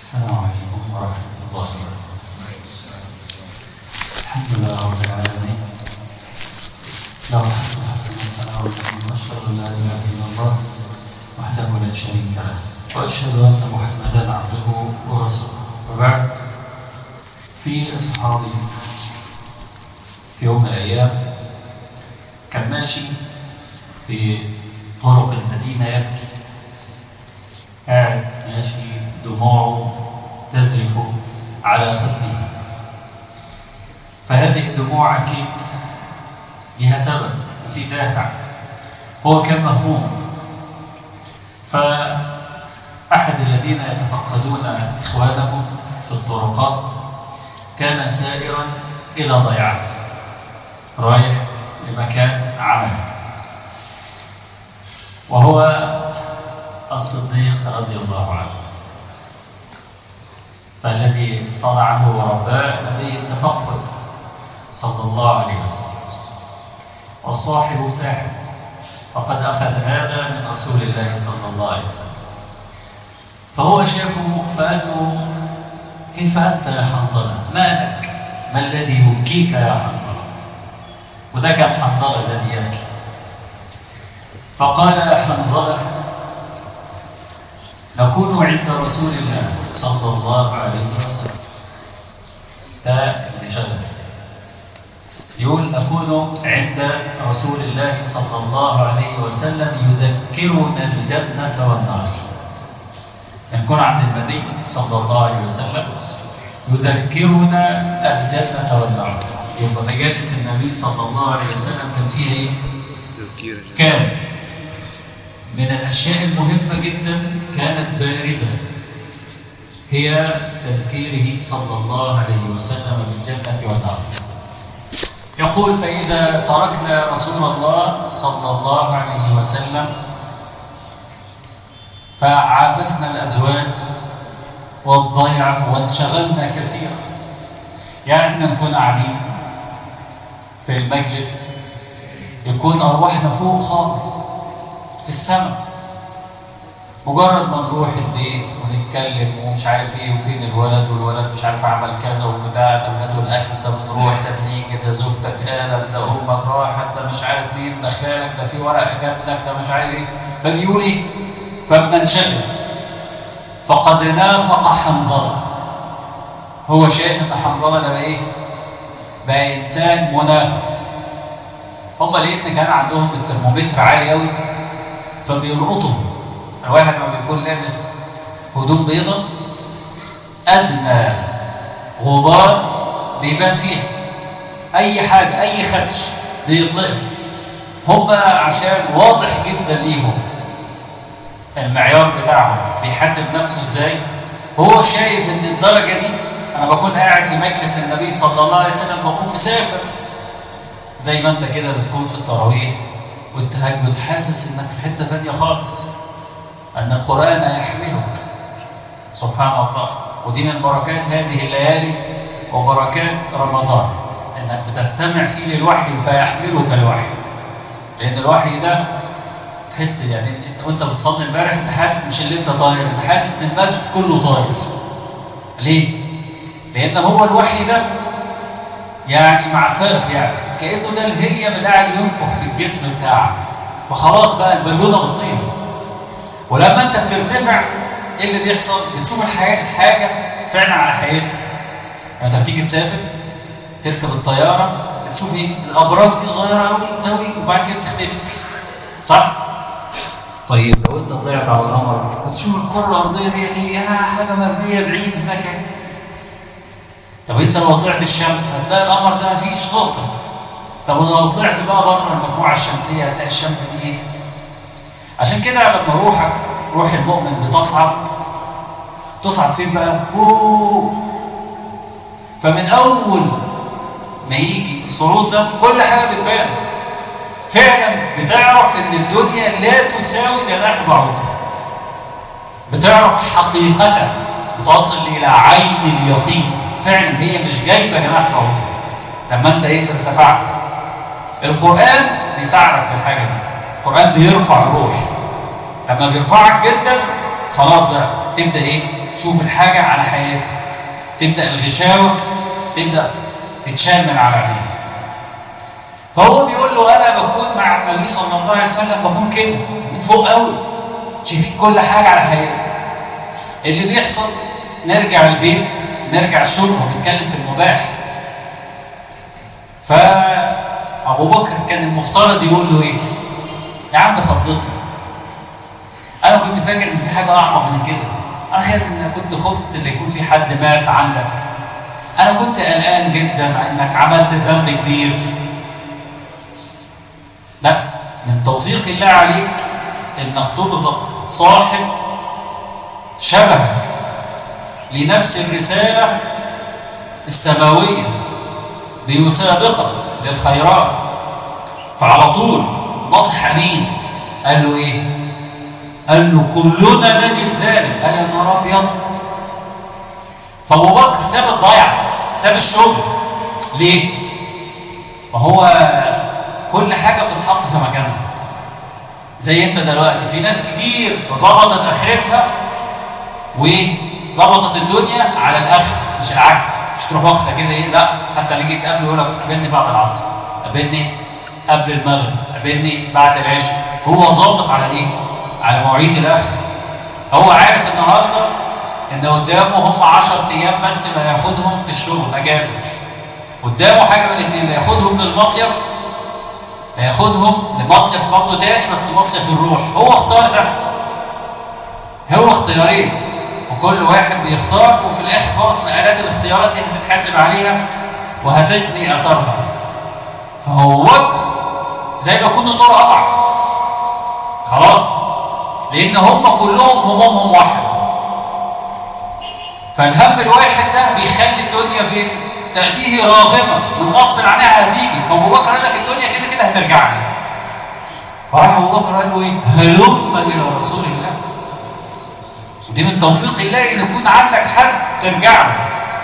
السلام عليكم ورحمة الله وبركاته الحمد لله رب العالمين له الحمد حسن الثناء والحمد واشهد ان لا اله الا الله وحده لا شريك له واشهد ان محمدا عبده ورسوله وبعد في اصحابي في يوم من الايام كان ماشي في طرق المدينه يبكي قاعد ماشي دموعه تذرف على خده فهذه الدموع أكيد لها سبب وفي دافع هو كان مهموم فأحد الذين يتفقدون إخوانهم في الطرقات كان سائرا إلى ضيعة رايح لمكان عمل وهو الصديق رضي الله عنه فالذي صنعه ورباه نبي التفقد صلى الله عليه وسلم والصاحب ساحب وقد أخذ هذا من رسول الله صلى الله عليه وسلم فهو شافه فقال له كيف أنت يا حنظلة ما لك ما الذي يبكيك يا حنظلة وده كان حنظلة الذي يبكي فقال يا حنظلة نكون عند رسول الله صلى الله عليه وسلم ده اللي شغل يقول نكون عند رسول الله صلى الله عليه وسلم يذكرنا الجنة والنار نكون عند النبي صلى الله عليه وسلم يذكرنا الجنة والنار يبقى مجالس النبي صلى الله عليه وسلم كان فيها ايه؟ كان من الأشياء المهمة جدا كانت بارزة هي تذكيره صلى الله عليه وسلم بالجنة والنار يقول فإذا تركنا رسول الله صلى الله عليه وسلم فعافسنا الأزواج والضيع وانشغلنا كثيرا يعني احنا نكون قاعدين في المجلس يكون أرواحنا فوق خالص في السماء مجرد ما نروح البيت ونتكلم ومش عارف ايه وفين الولد والولد مش عارف عمل كذا وبتاع ده هاتوا الاكل ده بنروح ده بنيجي ده زوجتك قالت ده امك راحت ده مش عارف مين ده خالك ده في ورقه جات لك ده مش عارف ايه فبيقول ايه فبننشغل فقد نافق حنظله هو شايف ان حنظله ده بقى ايه بقى انسان منافق هم لقيت كان عندهم الترمومتر عالي قوي فبيلقطوا الواحد ما بيكون لابس هدوم بيضة أدنى غبار بيبان فيها أي حاجة أي خدش بيطلق هم عشان واضح جدا ليهم المعيار بتاعهم بيحاسب نفسه ازاي هو شايف ان الدرجة دي انا بكون قاعد في مجلس النبي صلى الله عليه وسلم بكون مسافر زي ما انت كده بتكون في التراويح والتهجد حاسس انك في حته ثانيه خالص ان القران يحملك سبحان الله ودي من بركات هذه الليالي وبركات رمضان انك بتستمع فيه للوحي فيحملك الوحي لان الوحي ده تحس يعني انت وانت بتصلي امبارح انت حاسس مش اللي انت طاير انت حاسس ان المسجد كله طاير ليه؟ لان هو الوحي ده يعني مع الفرق يعني كأنه ده الهيم اللي قاعد ينفخ في الجسم بتاعك فخلاص بقى البالونة بتطير ولما انت بترتفع ايه اللي بيحصل بتشوف الحياة الحاجة فعلا على حياتك يعني انت بتيجي تسافر تركب الطيارة بتشوف ايه الابراج دي صغيرة قوي قوي وبعد كده بتختفي صح طيب لو انت طلعت على القمر بتشوف الكرة الارضية دي هي حاجة مبنية بعيد هناك طب انت لو طلعت الشمس هتلاقي القمر ده مفيش نقطة طب لو طلعت بقى بره المجموعة الشمسية هتلاقي الشمس دي ايه؟ عشان كده لما روحك روح المؤمن بتصعد تصعد فين بقى؟ فوق فمن أول ما يجي الصعود ده كل حاجة بتبان فعلا بتعرف ان الدنيا لا تساوي جناح بعوضة بتعرف حقيقة بتصل إلى عين اليقين فعلا هي مش جايبة جناح بعوضة لما انت ايه ارتفعت القرآن بيساعدك في الحاجة دي القرآن بيرفع الروح لما بيرفعك جدا خلاص بقى تبدأ ايه تشوف الحاجة على حياتك تبدأ الغشاوة تبدأ تتشال من على عينيك فهو بيقول له أنا بكون مع النبي صلى الله عليه وسلم بكون كده من فوق قوي شايفين كل حاجة على حياتك اللي بيحصل نرجع البيت نرجع الشغل ونتكلم في المباح فأبو بكر كان المفترض يقول له إيه يا عم فضلنا أنا كنت فاكر إن في حاجة أعمق من كده أنا خايف إن كنت خفت إن يكون في حد مات عندك أنا كنت قلقان جدا إنك عملت ذنب كبير لا من توفيق الله عليك إنك ترزق صاحب شبهك لنفس الرسالة السماوية بيسابقك للخيرات فعلى طول نصح مين قال له ايه قال له كلنا نجد ذلك قال يا نهار ابيض فابو بكر ساب الضيعه ساب الشغل ليه ما هو كل حاجه بتتحط في مكانها زي انت دلوقتي في ناس كتير ظبطت اخرتها وظبطت الدنيا على الاخر مش العكس مش تروح واخده كده ايه لا حتى نيجي تقابله يقول لك قابلني بعد العصر قابلني قبل المغرب قابلني بعد العشاء هو ظابط على ايه على مواعيد الاخر هو عارف النهارده ان قدامه هم 10 ايام بس اللي هياخدهم في الشغل اجازه قدامه حاجه من الاثنين ياخدهم للمصيف هياخدهم لمصيف برضه تاني بس مصيف الروح هو اختار ده هو اختيارين وكل واحد بيختار وفي الاخر خلاص مقالات الاختيارات دي هتتحاسب عليها وهتجني اثرها فهو وقت زي ما يكون النور قطع خلاص لان هم كلهم همومهم واحده فالهم الواحد ده بيخلي الدنيا فين تأتيه راغمة من غصب عنها هتيجي فابو بكر قال لك الدنيا كده كده هترجع لي فراح ابو بكر قال له ايه هلم الى رسول الله ودي من توفيق الله ان يكون عندك حد ترجع له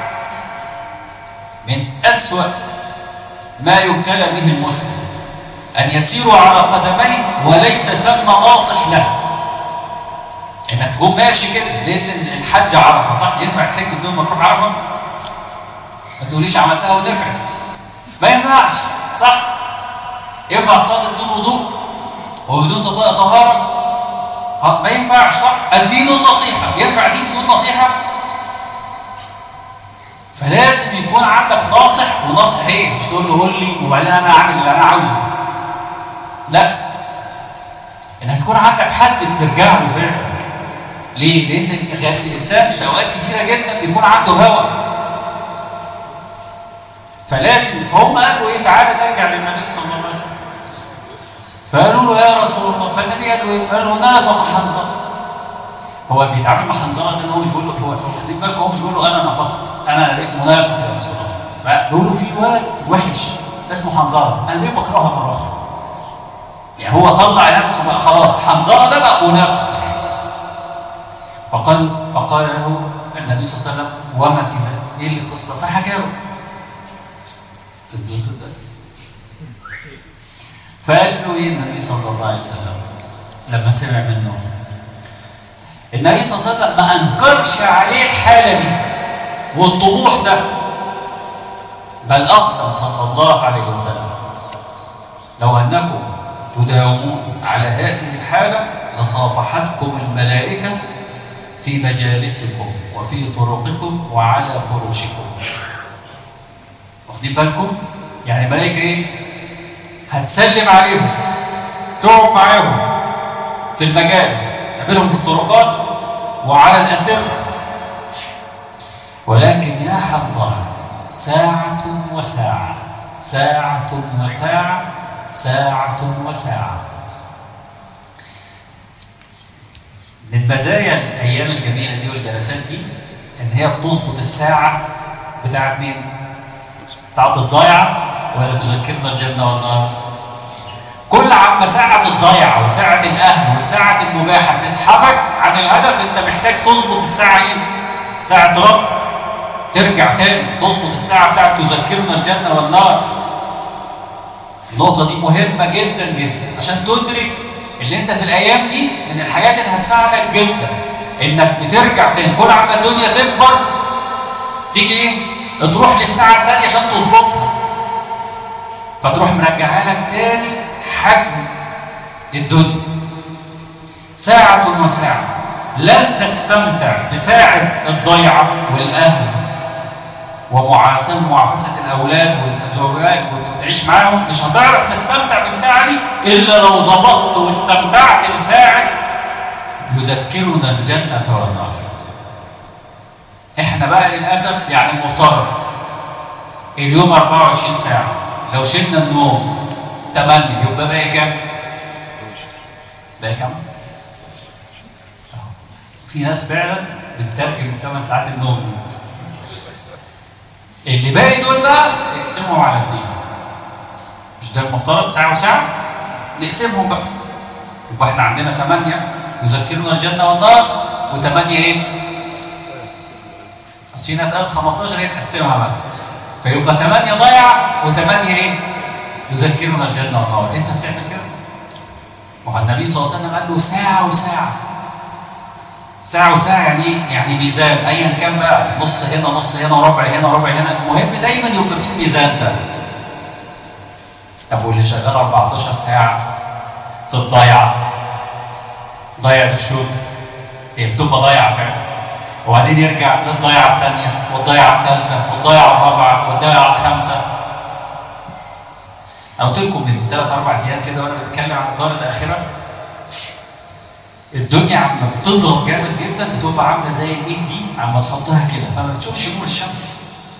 من اسوأ ما يبتلى به المسلم ان يسير على قدميه وليس ثم ناصح له انك تقوم ماشي كده لان الحج عرفه صح ينفع تحج بدون ما تروح عرفه ما تقوليش عملتها ونفعت ما ينفعش صح ينفع تصلي بدون وضوء وبدون طهاره ما ينفعش صح الدين النصيحه ينفع دين بدون نصيحه فلازم يكون عندك ناصح وناصح ايه مش تقول له قول لي وبعدين انا اعمل اللي انا عاوزه لا انك تكون عندك حد بترجع له فعلا ليه؟ لان الانسان في اوقات كثيره جدا بيكون عنده هوى فلازم فهم قالوا ايه تعالى ترجع للنبي صلى الله عليه وسلم فقالوا له يا رسول الله فالنبي قال له ايه؟ قال له نافق حنظله هو بيتعامل مع حنظله لان هو مش بيقول له هو واخدين بالكم هو مش بيقول له انا نافقت انا منافق يا رسول الله فبيقول له في ولد وحش اسمه حنظله انا ليه بكرهها مره اخرى يعني هو طلع نفسه بقى خلاص حنظله ده بقى منافق فقال فقال له النبي صلى الله عليه وسلم وما في ذلك ايه اللي القصه فحكى له تدوه الدرس فقال له ايه النبي صلى الله عليه وسلم لما سمع منه النبي صلى الله عليه وسلم ما انكرش عليه الحاله دي والطموح ده بل اقسم صلى الله عليه وسلم لو انكم تداومون على هذه الحاله لصافحتكم الملائكه في مجالسكم وفي طرقكم وعلى فراشكم واخدين بالكم يعني الملائكه ايه هتسلم عليهم تقعد معاهم في المجالس تقابلهم في الطرقات وعلى الاسره ولكن يا حنظله ساعه وساعه ساعه وساعه ساعه وساعه من مزايا الايام الجميله دي والجلسات دي ان هي بتظبط الساعه بتاعت مين بتاعت الضيعه ولا تذكرنا الجنه والنار كل عما ساعة الضيعة وساعة الأهل والساعة المباحة تسحبك عن الهدف أنت محتاج تظبط الساعة إيه؟ ساعة رب ترجع تاني تظبط الساعة بتاعت تذكرنا الجنة والنار النقطة دي مهمة جدا جدا عشان تدرك اللي انت في الايام دي من الحاجات اللي هتساعدك جدا انك بترجع تاني كل عما الدنيا تكبر تيجي ايه تروح للساعه الثانيه عشان تظبطها فتروح مرجعها لك تاني حجم الدنيا ساعة وساعة لن تستمتع بساعة الضيعة والأهل ومعاساة معافسة الأولاد والزوجات وتعيش معاهم مش هتعرف تستمتع بالساعة دي إلا لو ظبطت واستمتعت بساعة يذكرنا الجنة والنار احنا بقى للأسف يعني المفترض اليوم 24 ساعة لو شلنا النوم 8 يبقى باقي كام؟ باقي كام؟ في ناس فعلا بتترجم 8 ساعات النوم اللي باقي دول بقى نقسمهم على اثنين مش ده المفترض ساعة وساعة نقسمهم بقى يبقى احنا عندنا 8 يذكرنا الجنة والنار و8 ايه؟ بس في ناس قالت 15 هي تقسمها بقى فيبقى 8 ضيعة و8 ايه؟ يذكرنا الجنة والنار انت بتعمل كده؟ وعن النبي صلى الله عليه وسلم قال له ساعة وساعة ساعة وساعة يعني ايه؟ يعني ميزان ايا كان بقى نص هنا نص هنا ربع هنا ربع هنا المهم دايما يبقى في ميزان ده طب واللي شغال 14 ساعة في الضيعة ضيعة الشغل هي بتبقى ضيعة فعلا وبعدين يرجع للضيعة الثانية والضيعة الثالثة والضيعة الرابعة والضيعة الخامسة أنا قلت لكم من ثلاث أربع أيام كده وأنا بتكلم عن الدار الآخرة الدنيا عم بتضرب جامد جدا بتبقى عامله زي الايد دي عم تحطها كده فما بتشوفش نور الشمس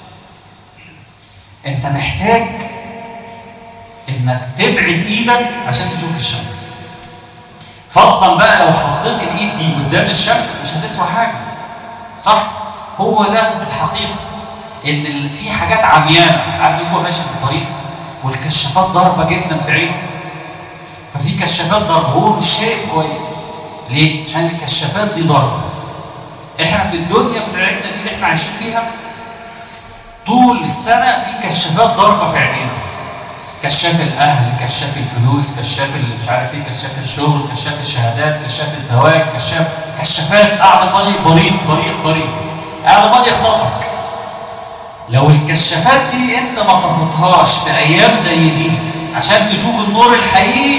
انت محتاج انك تبعد ايدك عشان تشوف الشمس فضلا بقى لو حطيت الايد دي قدام الشمس مش هتسوى حاجه صح هو ده الحقيقه ان في حاجات عميانه عارف هو ماشي في الطريق والكشافات ضاربه جدا في عينه ففي كشافات ضاربه هو مش شايف كويس ليه؟ عشان الكشافات دي ضربة احنا في الدنيا بتاعتنا دي اللي احنا عايشين فيها طول السنة في كشافات ضربة في عينينا كشاف الأهل كشاف الفلوس كشاف اللي مش عارف ايه كشاف الشغل كشاف الشهادات كشاف الزواج كشاف كشافات قاعدة فاضية بريق بريق بريق قاعدة فاضية يخطفك لو الكشافات دي انت ما طفتهاش في ايام زي دي عشان تشوف النور الحقيقي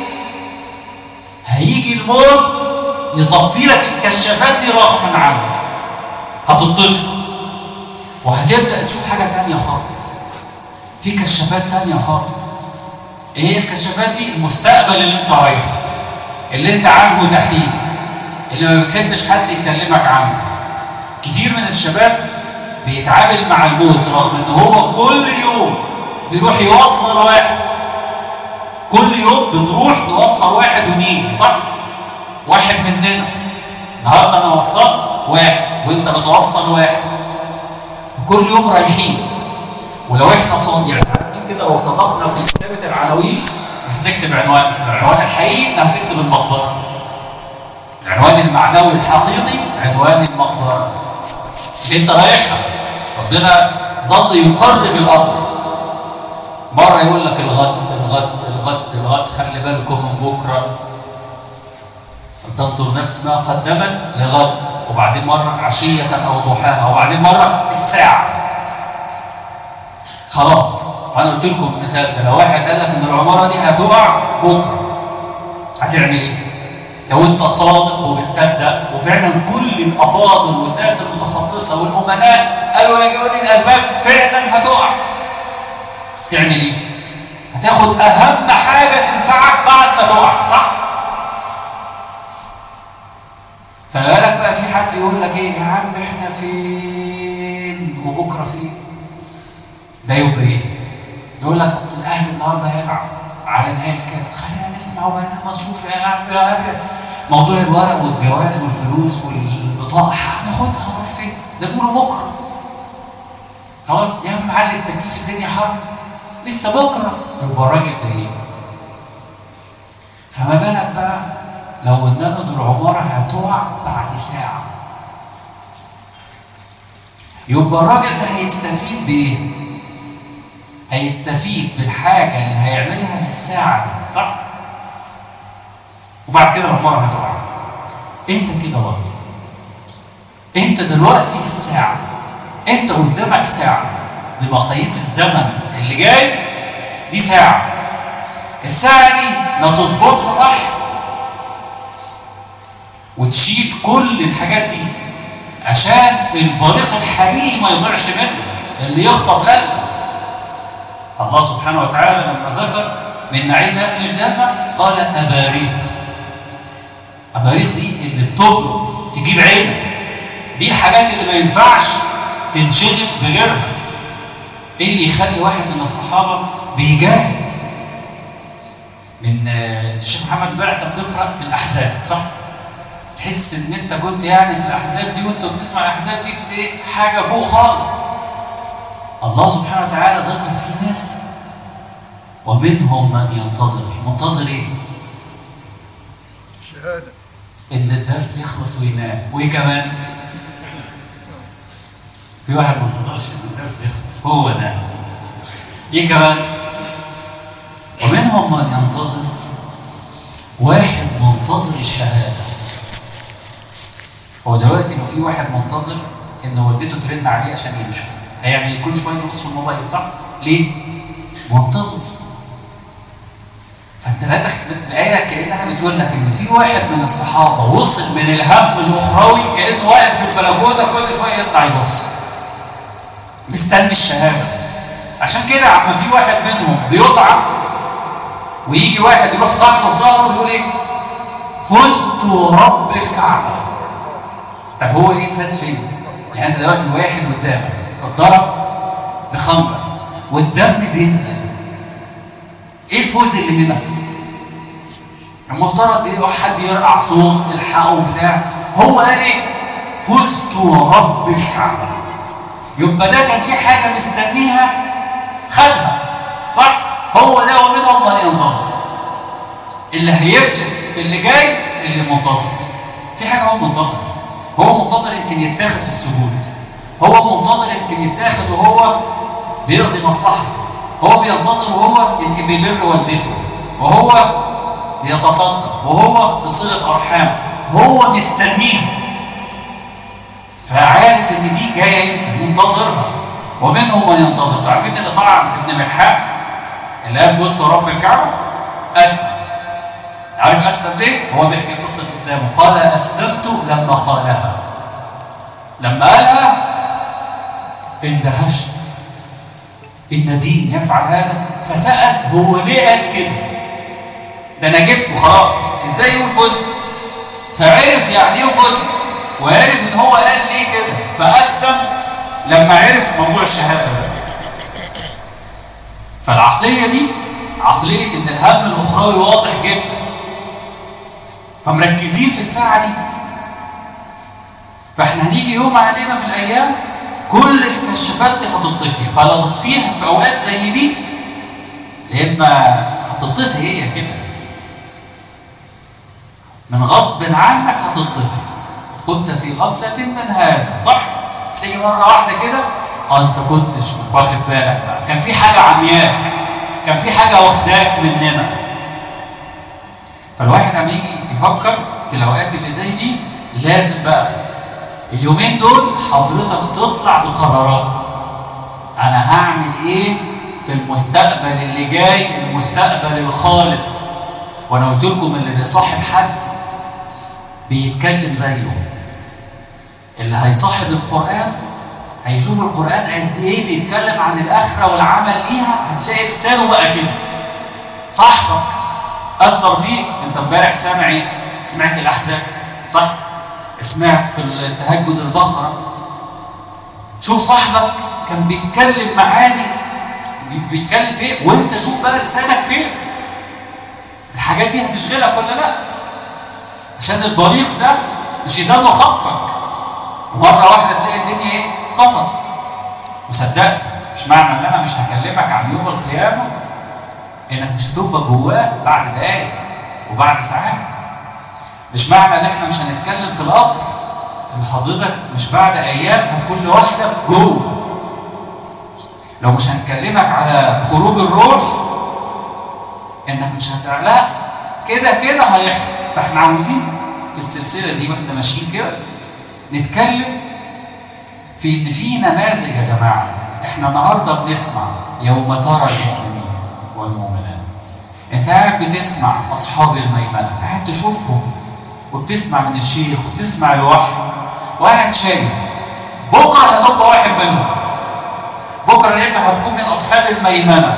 هيجي الموت يطفي لك الكشافات دي رغما عنك هتطفي وهتبدا تشوف حاجه ثانيه خالص في كشافات ثانيه خالص ايه هي الكشافات دي المستقبل اللي انت رايحه اللي انت عنه تحديد اللي ما بتحبش حد يكلمك عنه كتير من الشباب بيتعامل مع الموت رغم ان هو كل يوم بيروح يوصل واحد كل يوم بنروح نوصل واحد ونيجي صح واحد مننا النهارده انا وصلت واحد وانت بتوصل واحد كل يوم رايحين ولو احنا صادقين عارفين كده لو صدقنا في كتابه العناوين هتكتب عنوان العنوان الحقيقي هتكتب المقبره العنوان المعنوي الحقيقي عنوان المقبره انت رايحها ربنا ظل يقرب الامر مره يقول لك الغد الغد الغد الغد خلي بالكم من بكره تنظر نفس ما قدمت لغد وبعدين مرة عشية أو ضحاها وبعدين مرة الساعة خلاص أنا قلت لكم مثال ده لو واحد قال لك إن العمارة دي هتقع بكرة هتعمل إيه؟ لو أنت صادق وبتصدق وفعلا كل الأفاضل والناس المتخصصة والأمناء قالوا يا جواني الأسباب فعلا هتقع تعمل إيه؟ هتاخد أهم حاجة تنفعك بعد ما تقع صح؟ فبالك بقى في حد يقول لك ايه يا عم احنا فين وبكره فين ده يبقى ايه يقول لك اصل الاهلي النهارده هيلعب على نهايه الكاس خلينا نسمع وبعدين ما نشوف يا عم يا عم موضوع الورق والجواز والفلوس والبطاقه هناخدها نروح فين ده بيقولوا بكره خلاص يا عم علي التكييف الدنيا حر لسه بكره يبقى الراجل ده ايه فما بالك بقى لو قلنا له العمارة هتقع بعد ساعة يبقى الراجل ده هيستفيد بإيه؟ هيستفيد بالحاجة اللي هيعملها في الساعة دي صح؟ وبعد كده العمارة هتقع انت كده برضه انت دلوقتي في الساعة انت قدامك ساعة بمقاييس الزمن اللي جاي دي ساعة الساعة دي ما تظبطها صح وتشيل كل الحاجات دي عشان البريق الحقيقي ما يضيعش منك اللي يخطف قلبك الله سبحانه وتعالى لما ذكر من نعيم اهل الجنه قال اباريق اباريق دي اللي بتبرق تجيب عينك دي الحاجات اللي ما ينفعش تنشغل بغيرها ايه اللي يخلي واحد من الصحابه بيجاهد من الشيخ محمد امبارح كان بيقرا الاحزاب صح تحس ان انت كنت يعني في الاحزاب دي وانت بتسمع الاحزاب دي حاجه فوق خالص الله سبحانه وتعالى ذكر في ناس ومنهم من ينتظر منتظر ايه شهادة ان الدرس يخلص وينام وايه كمان في واحد ما ينتظرش ان الدرس يخلص هو ده ايه كمان ومنهم من ينتظر واحد منتظر الشهاده هو دلوقتي لو في واحد منتظر ان والدته ترن عليه عشان يمشي هيعمل إيه؟ كل شويه يبص في الموبايل صح ليه منتظر فانت لا تخ... الايه كانها بتقول لك ان في واحد من الصحابه وصل من الهم الاخروي كانه واقف في البلكونه كل شويه يطلع يبص مستني الشهاده عشان كده عم في واحد منهم بيطعم ويجي واحد يروح طعنه في ظهره ويقول ايه فزت رب الكعبه طب هو ايه فات فين يعني انت دلوقتي واحد قدامك اتضرب بخنجر والدم بينزل ايه الفوز اللي هنا المفترض ايه حد يرقع صوت الحقه بتاع هو قال ايه فزت ورب الكعبه يبقى ده كان في حاجه مستنيها خدها صح هو ده ومنهم من ينتظر اللي هيفلت في اللي جاي اللي منتظر في حاجه هو منتظر هو منتظر يمكن يتاخد في السجود هو منتظر يمكن يتاخد وهو بيقضي مصلحه هو بينتظر وهو يمكن بيبر والدته وهو بيتصدق وهو في صله ارحام هو مستنيها فعارف ان دي جايه يمكن منتظرها ومنهم من ينتظر عارفين اللي طلع ابن ملحان اللي قال وسط رب الكعبه اسلم عارف اسلم ليه؟ هو بيحكي قصه اسلامه قال اسلمت لما قالها لما قالها اندهشت ان دين يفعل هذا فسال هو ليه قال كده؟ ده انا جبته خلاص ازاي يقول فزت؟ فعرف يعني ايه فزت وعرف ان هو قال ليه كده فاسلم لما عرف موضوع الشهاده ده فالعقليه دي عقليه ان الهم الاخروي واضح جدا فمركزين في الساعة دي فاحنا هنيجي يوم علينا في الأيام كل الكشافات دي هتطفي فلا تطفيها في أوقات زي دي يا إما هتطفي هي كده من غصب عنك هتطفي كنت في غفلة من هذا صح؟ تيجي مرة واحدة كده اه انت كنتش واخد بالك بقى كان في حاجة عمياك كان في حاجة واخداك مننا فالواحد عم يجي يفكر في الاوقات اللي زي دي لازم بقى اليومين دول حضرتك تطلع بقرارات انا هعمل ايه في المستقبل اللي جاي المستقبل الخالد وانا قلت لكم اللي بيصاحب حد بيتكلم زيه اللي هيصاحب القران هيشوف القران قد ايه بيتكلم عن الاخره والعمل ليها هتلاقي لسانه بقى كده صاحبك أثر فيك أنت امبارح سامع إيه؟ سمعت الأحزاب صح؟ سمعت في التهجد البقرة شوف صاحبك كان بيتكلم معاني بيتكلم فين وانت شوف بقى لسانك فين الحاجات دي هتشغلك ولا لا عشان البريق ده مش يدل خطفك ومرة واحدة تلاقي الدنيا ايه طفت وصدقت مش معنى ان انا مش هكلمك عن يوم القيامة انك مش هتبقى جواه بعد دقايق وبعد ساعات مش معنى ان احنا مش هنتكلم في القبر ان حضرتك مش بعد ايام هتكون لوحدك جوه لو مش هنكلمك على خروج الروح انك مش هتعلق كده كده هيحصل فاحنا عاوزين في السلسله دي واحنا ماشيين كده نتكلم في ان في نماذج يا جماعه احنا النهارده بنسمع يوم ترى المؤمنين والمؤمنات انت قاعد بتسمع اصحاب الميمنه قاعد تشوفهم وبتسمع من الشيخ وبتسمع الوحي وقاعد شايف بكره هتبقى واحد منهم بكره انت هتكون من اصحاب الميمنه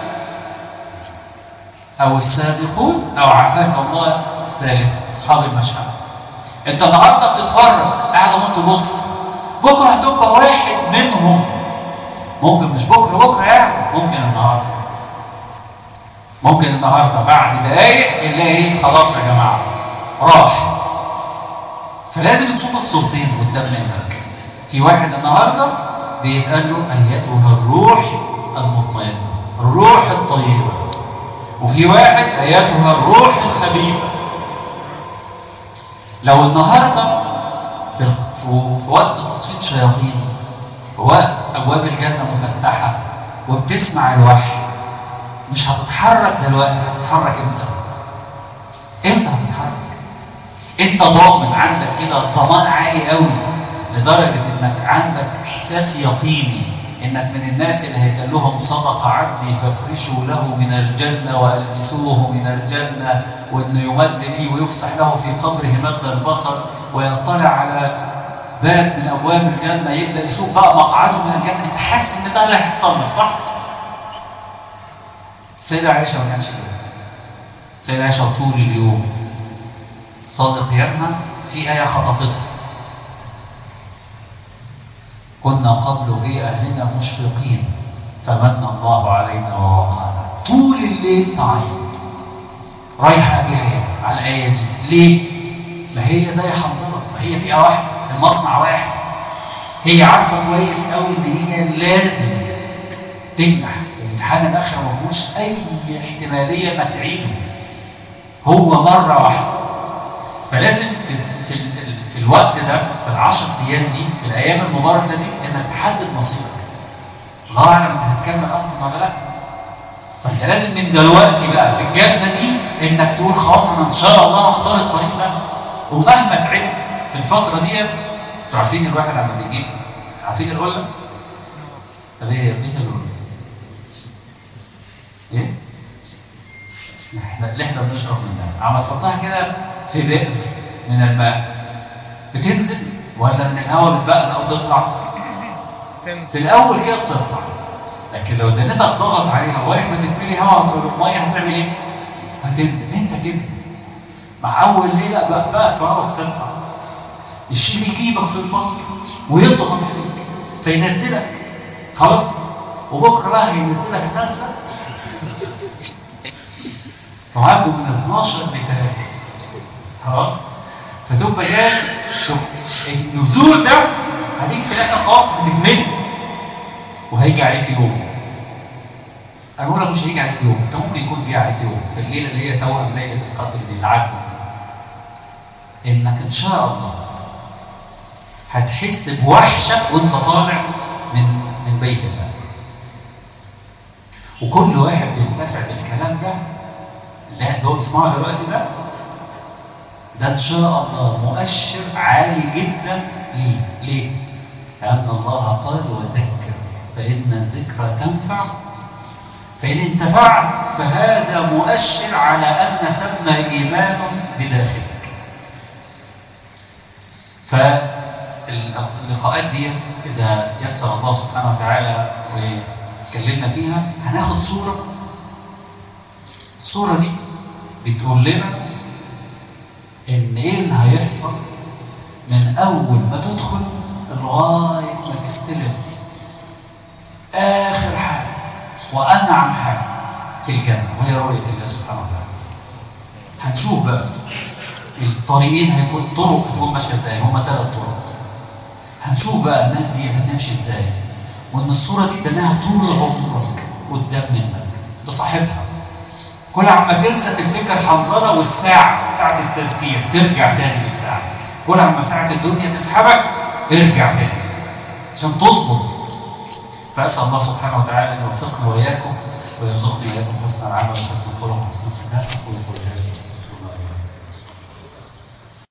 او السابقون او عافاك الله الثالث اصحاب المشهد انت النهارده بتتفرج قاعد عمال تبص بكره هتبقى واحد منهم ممكن مش بكره بكره يعني ممكن النهارده ممكن النهارده بعد دقايق نلاقي خلاص يا جماعه راح فلازم تشوف الصورتين قدام منك في واحد النهارده بيتقال له ايتها الروح المطمئنه الروح الطيبه وفي واحد ايتها الروح الخبيثه لو النهارده في, في وقت تصفيه شياطين في وقت ابواب الجنه مفتحه وبتسمع الوحي مش هتتحرك دلوقتي هتتحرك امتى امتى هتتحرك انت ضامن عندك كده ضمان عالي قوي لدرجه انك عندك احساس يقيني انك من الناس اللي هيتقال لهم صدق عبدي فافرشوا له من الجنه والبسوه من الجنه وانه يمد لي ويفسح له في قبره مد البصر ويطلع على باب من ابواب الجنه يبدا يشوف بقى مقعده من الجنه انت حاسس ان ده اللي هيحصل لك صح؟ سيدة عائشة ما كانش كده سيدة عائشة طول اليوم صادق قيامها في آية خطفتها كنا قبل في أهلنا مشفقين فمن الله علينا ووقانا طول الليل تعيط رايحة جاية على الآية دي ليه؟ ما هي زي حنظلة ما هي فيها واحد المصنع واحد هي عارفة كويس قوي إن هي لازم تنجح امتحان الاخره ما فيهوش اي احتماليه انك تعيده هو مره واحده فلازم في في, في الوقت ده في العشر ايام دي في الايام المباركه دي انك تحدد مصيرك الله اعلم انت هتكمل اصلا ولا لا فانت لازم من دلوقتي بقى في الجلسه دي انك تقول خلاص انا ان شاء الله هختار الطريق ده ومهما تعبت في الفتره دي انتوا عارفين الواحد لما بيجيب عارفين القله؟ طب ايه بيت القله ايه؟ احنا اللي احنا بنشرب منها عم تحطها كده في بئر من الماء بتنزل ولا من الهواء بتبقى او تطلع؟ في الاول كده بتطلع لكن لو دنيتك ضغط عليها لغايه ما تتملي هواء الميه هتعمل ايه؟ هتنزل انت كده مع اول ليله بقى بقى خلاص تطلع الشيء يجيبك في البطن ويضغط عليك فينزلك خلاص وبكره بقى هينزلك نزله تعاد من 12 ل 3 خلاص فتبقى جاي النزول ده هتيجي في الاخر خلاص هتكمل وهيجي عليك يوم انا بقول لك مش هيجي عليك يوم انت ممكن يكون جه عليك يوم في الليله اللي هي توأم ليله القدر دي اللي عدت انك ان شاء الله هتحس بوحشه وانت طالع من من بيت الله وكل واحد بينتفع بالكلام ده اللي انت هو بيسمعه دلوقتي ده ده ان شاء الله مؤشر عالي جدا ليه؟ ليه؟ لأن الله قال وذكر فإن الذكرى تنفع فإن انتفعت فهذا مؤشر على أن ثم إيمان بداخلك فاللقاءات دي إذا يسر الله سبحانه وتعالى واتكلمنا فيها هناخد صورة الصورة دي بتقول لنا إن إيه اللي هيحصل من أول ما تدخل لغاية ما تستلم آخر حاجة وأنعم حاجة في الجنة وهي رؤية الله سبحانه وتعالى هنشوف بقى الطريقين هيكون طرق هتكون ماشية ازاي هما ثلاث طرق هنشوف بقى الناس دي هتمشي ازاي وان الصورة دي بناها طول عمرك قدام منك تصاحبها كل عما تنسى تفتكر حنظلة والساعة بتاعت التذكير ترجع تاني بالساعة كل عما ساعة الدنيا تسحبك ارجع تاني عشان تظبط فأسأل الله سبحانه وتعالى أن يوفقنا وإياكم ويرزقنا إياكم حسن العمل وحسن الخلق وحسن الخلاق ويقول هذه